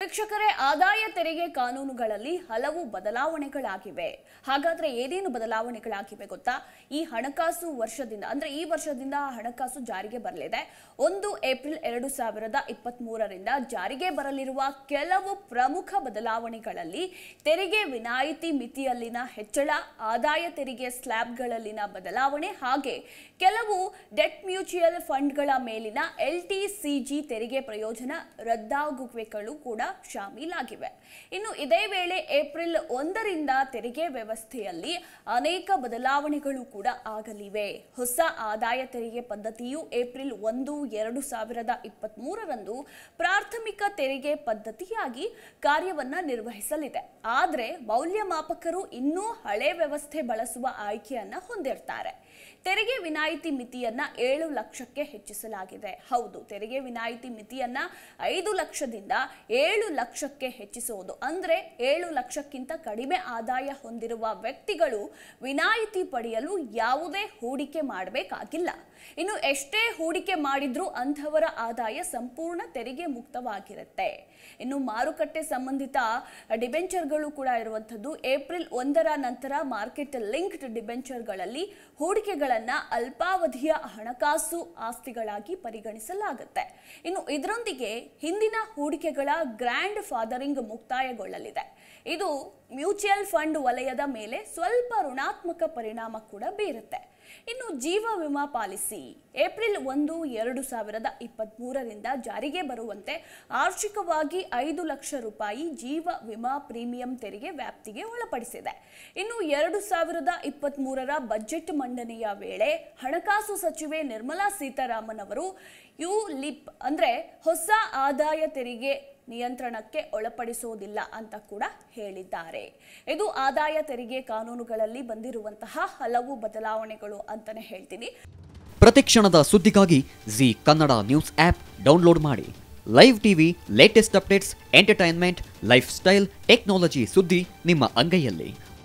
ವೀಕ್ಷಕರೇ ಆದಾಯ ತೆರಿಗೆ ಕಾನೂನುಗಳಲ್ಲಿ ಹಲವು ಬದಲಾವಣೆಗಳಾಗಿವೆ ಹಾಗಾದ್ರೆ ಏನೇನು ಬದಲಾವಣೆಗಳಾಗಿವೆ ಗೊತ್ತಾ ಈ ಹಣಕಾಸು ವರ್ಷದಿಂದ ಅಂದ್ರೆ ಈ ವರ್ಷದಿಂದ ಹಣಕಾಸು ಜಾರಿಗೆ ಬರಲಿದೆ ಒಂದು ಏಪ್ರಿಲ್ ಎರಡು ಸಾವಿರದ ಇಪ್ಪತ್ತ್ ಮೂರರಿಂದ ಜಾರಿಗೆ ಬರಲಿರುವ ಕೆಲವು ಪ್ರಮುಖ ಬದಲಾವಣೆಗಳಲ್ಲಿ ತೆರಿಗೆ ವಿನಾಯಿತಿ ಮಿತಿಯಲ್ಲಿನ ಹೆಚ್ಚಳ ಆದಾಯ ತೆರಿಗೆ ಸ್ಲ್ಯಾಬ್ಗಳಲ್ಲಿನ ಬದಲಾವಣೆ ಹಾಗೆ ಕೆಲವು ಡೆಟ್ ಮ್ಯೂಚುಯಲ್ ಫಂಡ್ಗಳ ಮೇಲಿನ ಎಲ್ ಟಿ ಸಿ ಜಿ ತೆರಿಗೆ ಪ್ರಯೋಜನ ರದ್ದಾಗುವಿಕೆಗಳು ಕೂಡ ಶಾಮೀಲಾಗಿವೆ ಇನ್ನು ಇದೇ ವೇಳೆ ಏಪ್ರಿಲ್ ಒಂದರಿಂದ ತೆರಿಗೆ ವ್ಯವಸ್ಥೆಯಲ್ಲಿ ಅನೇಕ ಬದಲಾವಣೆಗಳು ಕೂಡ ಆಗಲಿವೆ ಹೊಸ ಆದಾಯ ತೆರಿಗೆ ಪದ್ಧತಿಯು ಏಪ್ರಿಲ್ ಒಂದು ಎರಡು ಸಾವಿರದ ಇಪ್ಪತ್ತ್ ಮೂರರಂದು ಪ್ರಾಥಮಿಕ ತೆರಿಗೆ ಪದ್ಧತಿಯಾಗಿ ಕಾರ್ಯವನ್ನ ನಿರ್ವಹಿಸಲಿದೆ ಆದರೆ ಮೌಲ್ಯಮಾಪಕರು ಇನ್ನೂ ಹಳೆ ವ್ಯವಸ್ಥೆ ಬಳಸುವ ಆಯ್ಕೆಯನ್ನ ಹೊಂದಿರ್ತಾರೆ ತೆರಿಗೆ ವಿನಾಯಿತಿ ಮಿತಿಯನ್ನ ಏಳು ಲಕ್ಷಕ್ಕೆ ಹೆಚ್ಚಿಸಲಾಗಿದೆ ಹೌದು ತೆರಿಗೆ ವಿನಾಯಿತಿ ಮಿತಿಯನ್ನ ಐದು ಲಕ್ಷದಿಂದ ಏಳು ಲಕ್ಷಕ್ಕೆ ಹೆಚ್ಚಿಸುವುದು ಅಂದ್ರೆ ಏಳು ಲಕ್ಷಕ್ಕಿಂತ ಕಡಿಮೆ ಆದಾಯ ಹೊಂದಿರುವ ವ್ಯಕ್ತಿಗಳು ವಿನಾಯಿತಿ ಪಡೆಯಲು ಯಾವುದೇ ಹೂಡಿಕೆ ಮಾಡಬೇಕಾಗಿಲ್ಲ ಇನ್ನು ಎಷ್ಟೇ ಹೂಡಿಕೆ ಮಾಡಿದ್ರೂ ಅಂಥವರ ಆದಾಯ ಸಂಪೂರ್ಣ ತೆರಿಗೆ ಮುಕ್ತವಾಗಿರುತ್ತೆ ಇನ್ನು ಮಾರುಕಟ್ಟೆ ಸಂಬಂಧಿತ ಡಿಬೆಂಚರ್ಗಳು ಕೂಡ ಇರುವಂಥದ್ದು ಏಪ್ರಿಲ್ ಒಂದರ ನಂತರ ಮಾರ್ಕೆಟ್ ಲಿಂಕ್ಡ್ ಡಿಬೆಂಚರ್ಗಳಲ್ಲಿ ಹೂಡಿಕೆಗಳನ್ನ ಅಲ್ಪಾವಧಿಯ ಹಣಕಾಸು ಆಸ್ತಿಗಳಾಗಿ ಪರಿಗಣಿಸಲಾಗುತ್ತೆ ಇನ್ನು ಇದರೊಂದಿಗೆ ಹಿಂದಿನ ಹೂಡಿಕೆಗಳ ಗ್ರ್ಯಾಂಡ್ ಫಾದರಿಂಗ್ ಮುಕ್ತಾಯಗೊಳ್ಳಲಿದೆ ಇದು ಮ್ಯೂಚುಯಲ್ ಫಂಡ್ ವಲಯದ ಮೇಲೆ ಸ್ವಲ್ಪ ಋಣಾತ್ಮಕ ಪರಿಣಾಮ ಕೂಡ ಬೀರುತ್ತೆ ಇನ್ನು ಜೀವ ವಿಮಾ ಪಾಲಿಸಿ ಏಪ್ರಿಲ್ ಒಂದು ಎರಡು ಸಾವಿರದ ಇಪ್ಪತ್ತ್ ಮೂರರಿಂದ ಜಾರಿಗೆ ಬರುವಂತೆ ಆರ್ಥಿಕವಾಗಿ ಐದು ಲಕ್ಷ ರೂಪಾಯಿ ಜೀವ ವಿಮಾ ಪ್ರೀಮಿಯಂ ತೆರಿಗೆ ವ್ಯಾಪ್ತಿಗೆ ಒಳಪಡಿಸಿದೆ ಇನ್ನು ಎರಡು ಸಾವಿರದ ಇಪ್ಪತ್ತ್ ಮೂರರ ಬಜೆಟ್ ಮಂಡನೆಯ ವೇಳೆ ಹಣಕಾಸು ಸಚಿವೆ ನಿರ್ಮಲಾ ಸೀತಾರಾಮನ್ ಅವರು ಯು ಲಿಪ್ ಅಂದ್ರೆ ಹೊಸ ಆದಾಯ ತೆರಿಗೆ ನಿಯಂತ್ರಣಕ್ಕೆ ಒಳಪಡಿಸುವುದಿಲ್ಲ ಅಂತ ಕೂಡ ಹೇಳಿದ್ದಾರೆ ಇದು ಆದಾಯ ತೆರಿಗೆ ಕಾನೂನುಗಳಲ್ಲಿ ಬಂದಿರುವಂತಹ ಹಲವು ಬದಲಾವಣೆಗಳು ಅಂತಾನೆ ಹೇಳ್ತೀನಿ ಪ್ರತಿಕ್ಷಣದ ಸುದ್ದಿಗಾಗಿ Zee Kannada news app download ಮಾಡಿ live TV latest updates entertainment lifestyle technology ಸುದ್ದಿ ನಿಮ್ಮ ಅಂಗೈಯಲ್ಲಿ